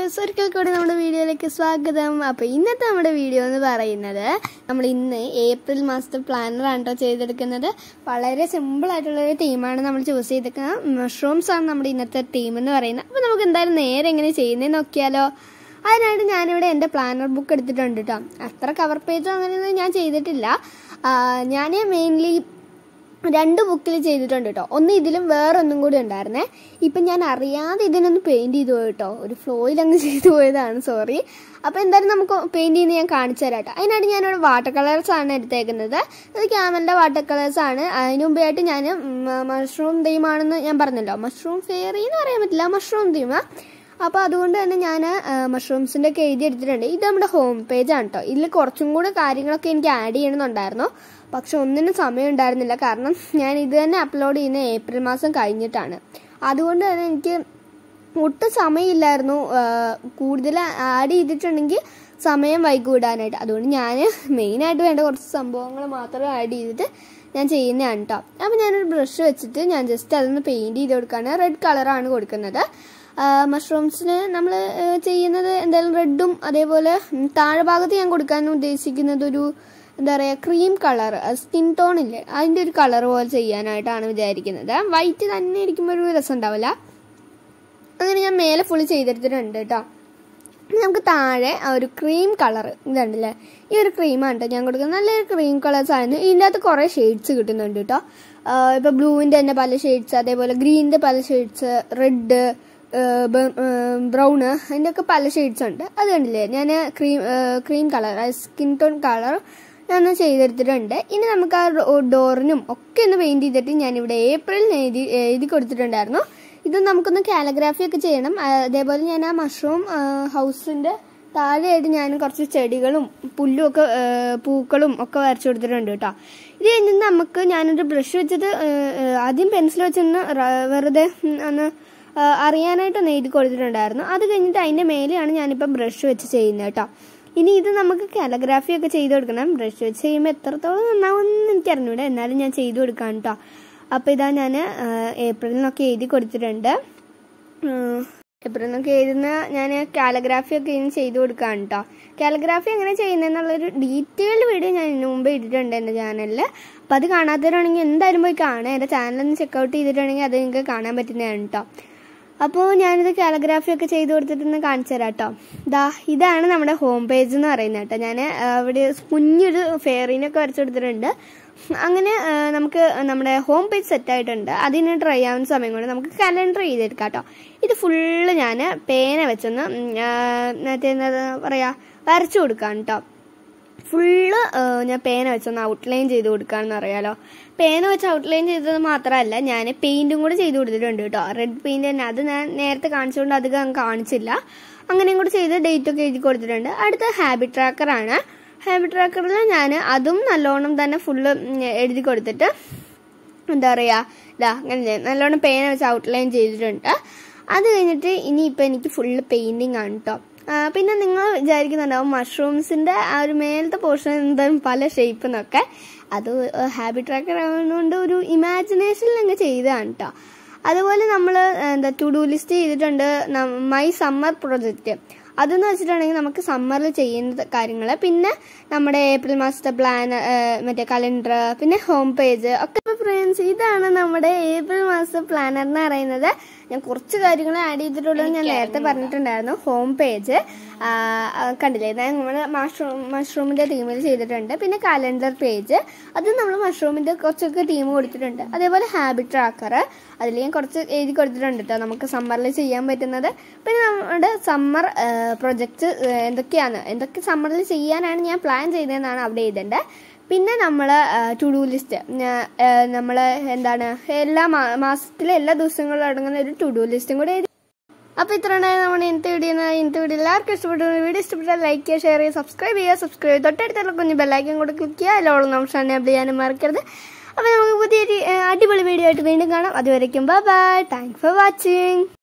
viewers ഒരിക്കൽ കൂടി നമ്മുടെ വീഡിയോയിലേക്ക് സ്വാഗതം അപ്പോൾ ഇന്നത്തെ നമ്മുടെ വീഡിയോ എന്ന് പറയുന്നത് നമ്മൾ ഇന്ന് ഏപ്രിൽ മാസത്തെ പ്ലാനറാണ് കേട്ടോ ചെയ്തെടുക്കുന്നത് വളരെ സിമ്പിൾ ആയിട്ടുള്ള ഒരു തീമാണ് നമ്മൾ ചൂസ് ചെയ്തേക്കുന്നത് മഷ്റൂംസ് ആണ് നമ്മുടെ ഇന്നത്തെ തീം എന്ന് പറയുന്നത് അപ്പോൾ നമുക്ക് എന്തായാലും നേരെ എങ്ങനെ ചെയ്യുന്നതെന്ന് നോക്കിയാലോ അതിനായിട്ട് ഞാനിവിടെ എൻ്റെ പ്ലാനർ ബുക്ക് എടുത്തിട്ടുണ്ട് കേട്ടോ അത്ര കവർ പേജോ അങ്ങനെയൊന്നും ഞാൻ ചെയ്തിട്ടില്ല ഞാൻ മെയിൻലി രണ്ട് ബുക്കിൽ ചെയ്തിട്ടുണ്ട് കേട്ടോ ഒന്ന് ഇതിലും വേറൊന്നും കൂടി ഉണ്ടായിരുന്നേ ഇപ്പം ഞാൻ അറിയാതെ ഇതിനൊന്ന് പെയിൻറ് ചെയ്തു പോയി കേട്ടോ ഒരു ഫ്ലോയിൽ അങ്ങ് ചെയ്തു പോയതാണ് സോറി അപ്പോൾ എന്തായാലും നമുക്ക് പെയിൻറ് ചെയ്യുന്നത് ഞാൻ കാണിച്ചു തരാം കേട്ടോ അതിനായിട്ട് ഞാനിവിടെ വാട്ടർ കളേഴ്സ് ആണ് എടുത്തേക്കുന്നത് അത് ക്യാമലിൻ്റെ വാട്ടർ കളേഴ്സ് ആണ് അതിന് മുമ്പായിട്ട് ഞാൻ മഷ്റൂം തീമാണെന്ന് ഞാൻ പറഞ്ഞല്ലോ മഷ്റൂം ഫെയറി എന്ന് പറയാൻ പറ്റില്ല മഷ്റൂം തീമാ അപ്പോൾ അതുകൊണ്ട് തന്നെ ഞാൻ മഷ്റൂംസിൻ്റെ ഒക്കെ എഴുതി എടുത്തിട്ടുണ്ട് ഇത് നമ്മുടെ ഹോം പേജ് ആണ് കേട്ടോ ഇതിൽ കുറച്ചും കൂടെ കാര്യങ്ങളൊക്കെ എനിക്ക് ആഡ് ചെയ്യണമെന്നുണ്ടായിരുന്നു പക്ഷെ ഒന്നിനും സമയം ഉണ്ടായിരുന്നില്ല കാരണം ഞാൻ ഇത് തന്നെ അപ്ലോഡ് ചെയ്യുന്ന ഏപ്രിൽ മാസം കഴിഞ്ഞിട്ടാണ് അതുകൊണ്ട് തന്നെ എനിക്ക് ഒട്ടും സമയമില്ലായിരുന്നു കൂടുതൽ ആഡ് ചെയ്തിട്ടുണ്ടെങ്കിൽ സമയം വൈകൂടാനായിട്ട് അതുകൊണ്ട് ഞാൻ മെയിനായിട്ട് വേണ്ട കുറച്ച് സംഭവങ്ങൾ മാത്രം ആഡ് ചെയ്തിട്ട് ഞാൻ ചെയ്യുന്നതാണ് കേട്ടോ അപ്പോൾ ഞാനൊരു ബ്രഷ് വെച്ചിട്ട് ഞാൻ ജസ്റ്റ് അതൊന്ന് പെയിൻറ് ചെയ്ത് കൊടുക്കുകയാണ് റെഡ് കളറാണ് കൊടുക്കുന്നത് മഷ്റൂംസിന് നമ്മൾ ചെയ്യുന്നത് എന്തായാലും റെഡും അതേപോലെ താഴെ ഭാഗത്ത് ഞാൻ കൊടുക്കാൻ ഉദ്ദേശിക്കുന്നത് ഒരു എന്താ പറയുക ക്രീം കളർ സ്കിൻ ടോൺ ഇല്ലേ അതിൻ്റെ ഒരു കളർ പോലെ ചെയ്യാനായിട്ടാണ് വിചാരിക്കുന്നത് വൈറ്റ് തന്നെ ഇരിക്കുമ്പോൾ ഒരു രസം ഉണ്ടാവില്ല അങ്ങനെ ഞാൻ മേലെ ഫുള്ള് ചെയ്തെടുത്തിട്ടുണ്ട് കേട്ടോ നമുക്ക് താഴെ ഒരു ക്രീം കളർ ഇതുണ്ടല്ലേ ഈ ഒരു ക്രീമാണ് കേട്ടോ ഞാൻ കൊടുക്കുന്നത് നല്ലൊരു ക്രീം കളേഴ്സ് ആയിരുന്നു ഇതിൻ്റെ അകത്ത് കുറേ ഷെയ്ഡ്സ് കിട്ടുന്നുണ്ട് കേട്ടോ ഇപ്പോൾ ബ്ലൂവിൻ്റെ തന്നെ പല ഷെയ്ഡ്സ് അതേപോലെ ഗ്രീനിൻ്റെ പല ഷെയ്ഡ്സ് റെഡ് ബ്രൗണ് അതിൻ്റെയൊക്കെ പല ഷെയ്ഡ്സ് ഉണ്ട് അത് കണ്ടില്ലേ ഞാൻ cream cream colour skin tone colour ഞാൻ ചെയ്തെടുത്തിട്ടുണ്ട് ഇനി നമുക്ക് ആ ഡോറിനും ഒക്കെ ഒന്ന് പെയിൻറ് ചെയ്തിട്ട് ഞാനിവിടെ ഏപ്രിലിൽ എഴുതി എഴുതി കൊടുത്തിട്ടുണ്ടായിരുന്നു ഇത് നമുക്കൊന്ന് കാലഗ്രാഫി ഒക്കെ ചെയ്യണം അതേപോലെ ഞാൻ ആ മഷ്റൂം ഹൗസിൻ്റെ താഴെയായിട്ട് ഞാൻ കുറച്ച് ചെടികളും പുല്ലും ഒക്കെ പൂക്കളും ഒക്കെ വരച്ചു കൊടുത്തിട്ടുണ്ട് കേട്ടോ ഇത് കഴിഞ്ഞ് നമുക്ക് ഞാനൊരു ബ്രഷ് വെച്ചിട്ട് ആദ്യം പെൻസിൽ വെച്ചൊന്ന് വെറുതെ ഒന്ന് അറിയാനായിട്ടൊന്ന് എഴുതി കൊടുത്തിട്ടുണ്ടായിരുന്നു അത് കഴിഞ്ഞിട്ട് അതിൻ്റെ മേലെയാണ് ഞാനിപ്പോൾ ബ്രഷ് വെച്ച് ചെയ്യുന്നത് കേട്ടോ ഇനി ഇത് നമുക്ക് കാലഗ്രാഫി ഒക്കെ ചെയ്ത് കൊടുക്കണം ബ്രഷ് വെച്ച് ചെയ്യുമ്പോൾ എത്രത്തോളം നന്നാവുമെന്ന് എനിക്കറിഞ്ഞൂടെ എന്നാലും ഞാൻ ചെയ്തു കൊടുക്കാം കേട്ടോ അപ്പോൾ ഇതാ ഞാൻ ഏപ്രിലിനൊക്കെ എഴുതി കൊടുത്തിട്ടുണ്ട് ഏപ്രിലിനൊക്കെ എഴുതുന്ന ഞാൻ കാലഗ്രാഫി ഒക്കെ ഇനി ചെയ്തു കൊടുക്കാം കേട്ടോ കാലഗ്രാഫി എങ്ങനെ ചെയ്യുന്നതെന്നുള്ളൊരു ഡീറ്റെയിൽഡ് വീഡിയോ ഞാൻ ഇതിനു മുമ്പ് ഇട്ടിട്ടുണ്ട് എൻ്റെ ചാനലിൽ അപ്പോൾ അത് കാണാത്തവരാണെങ്കിൽ എന്തായാലും പോയി കാണുക എൻ്റെ ചാനലൊന്ന് ചെക്കൗട്ട് ചെയ്തിട്ടുണ്ടെങ്കിൽ അത് നിങ്ങൾക്ക് കാണാൻ പറ്റുന്നതാണ് കേട്ടോ അപ്പോൾ ഞാനിത് കാലഗ്രാഫി ഒക്കെ ചെയ്ത് കൊടുത്തിട്ടൊന്ന് കാണിച്ചു തരാം കേട്ടോ ദാ ഇതാണ് നമ്മുടെ ഹോം പേജ് എന്ന് പറയുന്നത് കേട്ടോ ഞാൻ അവിടെ കുഞ്ഞൊരു ഫെയറിനൊക്കെ വരച്ചു കൊടുത്തിട്ടുണ്ട് അങ്ങനെ നമുക്ക് നമ്മുടെ ഹോം പേജ് സെറ്റ് ആയിട്ടുണ്ട് അതിന് ട്രൈ ആവുന്ന സമയം കൊണ്ട് നമുക്ക് കലണ്ടർ ചെയ്തെടുക്കാം കേട്ടോ ഇത് ഫുള്ള് ഞാൻ പേന വെച്ചൊന്ന് മറ്റേ എന്താ പറയുക വരച്ചു കൊടുക്കാം കേട്ടോ ഫുള്ള് ഞാൻ പേന വെച്ചൊന്ന് ഔട്ട്ലൈൻ ചെയ്ത് കൊടുക്കാമെന്ന് അറിയാലോ പേന വെച്ച് ഔട്ട്ലൈൻ ചെയ്തത് മാത്രമല്ല ഞാൻ പെയിൻറ്റും കൂടെ ചെയ്ത് കൊടുത്തിട്ടുണ്ട് കേട്ടോ റെഡ് പെയിൻറ് തന്നെ അത് ഞാൻ നേരത്തെ കാണിച്ചുകൊണ്ട് അധികം കാണിച്ചില്ല അങ്ങനെയും കൂടെ ചെയ്ത് ഡേറ്റ് ഒക്കെ എഴുതി കൊടുത്തിട്ടുണ്ട് അടുത്ത ഹാബിറ്റ് ട്രാക്കറാണ് ഹാബിറ്റ് ട്രാക്കറിൽ ഞാൻ അതും നല്ലോണം തന്നെ ഫുള്ള് എഴുതി കൊടുത്തിട്ട് എന്താ പറയുക ഇതാ അങ്ങനെ നല്ലോണം പേന വെച്ച് ഔട്ട്ലൈൻ ചെയ്തിട്ടുണ്ട് അത് കഴിഞ്ഞിട്ട് ഇനിയിപ്പോൾ എനിക്ക് ഫുള്ള് പെയിൻറ്റിങ് ആണ് കേട്ടോ പിന്നെ നിങ്ങൾ വിചാരിക്കുന്നുണ്ടാവും മഷ്റൂംസിൻ്റെ ആ ഒരു മേലത്തെ പോർഷൻ എന്തായാലും പല ഷേപ്പ് എന്നൊക്കെ അത് ഹാബിറ്റ് ട്രാക്കർ ആവുന്നതുകൊണ്ട് ഒരു ഇമാജിനേഷനിൽ അങ്ങ് ചെയ്തതാണ് കേട്ടോ അതുപോലെ നമ്മൾ എന്താ ടു ഡു ലിസ്റ്റ് ചെയ്തിട്ടുണ്ട് മൈ സമ്മർ പ്രൊജക്റ്റ് അതെന്ന് വെച്ചിട്ടുണ്ടെങ്കിൽ നമുക്ക് സമ്മറിൽ ചെയ്യുന്ന കാര്യങ്ങൾ പിന്നെ നമ്മുടെ ഏപ്രിൽ മാസത്തെ പ്ലാൻ മറ്റേ കലണ്ടർ പിന്നെ ഹോം പേജ് ഒക്കെ ഫ്രണ്ട്സ് ഇതാണ് നമ്മുടെ ഏപ്രിൽ മാസത്തെ പ്ലാനർ എന്ന് പറയുന്നത് ഞാൻ കുറച്ച് കാര്യങ്ങൾ ആഡ് ചെയ്തിട്ടുള്ളൂ ഞാൻ നേരത്തെ പറഞ്ഞിട്ടുണ്ടായിരുന്നു ഹോം പേജ് കണ്ടില്ലേ നമ്മൾ മഷ്റൂം മഷ്റൂമിൻ്റെ തീമിൽ ചെയ്തിട്ടുണ്ട് പിന്നെ കലണ്ടർ പേജ് അത് നമ്മൾ മഷ്റൂമിൻ്റെ കുറച്ചൊക്കെ തീം കൊടുത്തിട്ടുണ്ട് അതേപോലെ ഹാബിറ്റ് ട്രാക്കർ അതിൽ ഞാൻ കുറച്ച് എഴുതി കൊടുത്തിട്ടുണ്ട് കേട്ടോ നമുക്ക് സമ്മറിൽ ചെയ്യാൻ പറ്റുന്നത് പിന്നെ നമ്മുടെ സമ്മർ പ്രൊജക്റ്റ് എന്തൊക്കെയാണ് എന്തൊക്കെ സമ്മറിൽ ചെയ്യാനാണ് ഞാൻ പ്ലാൻ ചെയ്തതെന്നാണ് അവിടെ എഴുതേണ്ടത് പിന്നെ നമ്മൾ ടു ഡു ലിസ്റ്റ് നമ്മൾ എന്താണ് എല്ലാ മാസത്തിലെ എല്ലാ ദിവസങ്ങളും അടങ്ങുന്ന ഒരു ടു ഡു ലിസ്റ്റും കൂടെ എഴുതി അപ്പോൾ ഇത്ര നമ്മുടെ ഇന്നത്തെ വീഡിയോ ഇന്നത്തെ വീഡിയോ എല്ലാവർക്കും ഇഷ്ടപ്പെട്ടു വീഡിയോ ഇഷ്ടപ്പെട്ടാൽ ലൈക്ക് ചെയ്യുക ഷെയർ ചെയ്യുക സബ്സ്ക്രൈബ് ചെയ്യുക സബ്സ്ക്രൈബ് തൊട്ടടുത്തുള്ള കുഞ്ഞ് ബെല്ലൈക്കൻ കൂടെ ക്ലിക്ക് ചെയ്യുക എല്ലാവരും നമുക്ക് എനേബിൾ ചെയ്യാനും മറക്കരുത് അപ്പോൾ നമുക്ക് പുതിയൊരു അടിപൊളി വീഡിയോ ആയിട്ട് വീണ്ടും കാണാം അതുവരയ്ക്കും bye bye thanks for watching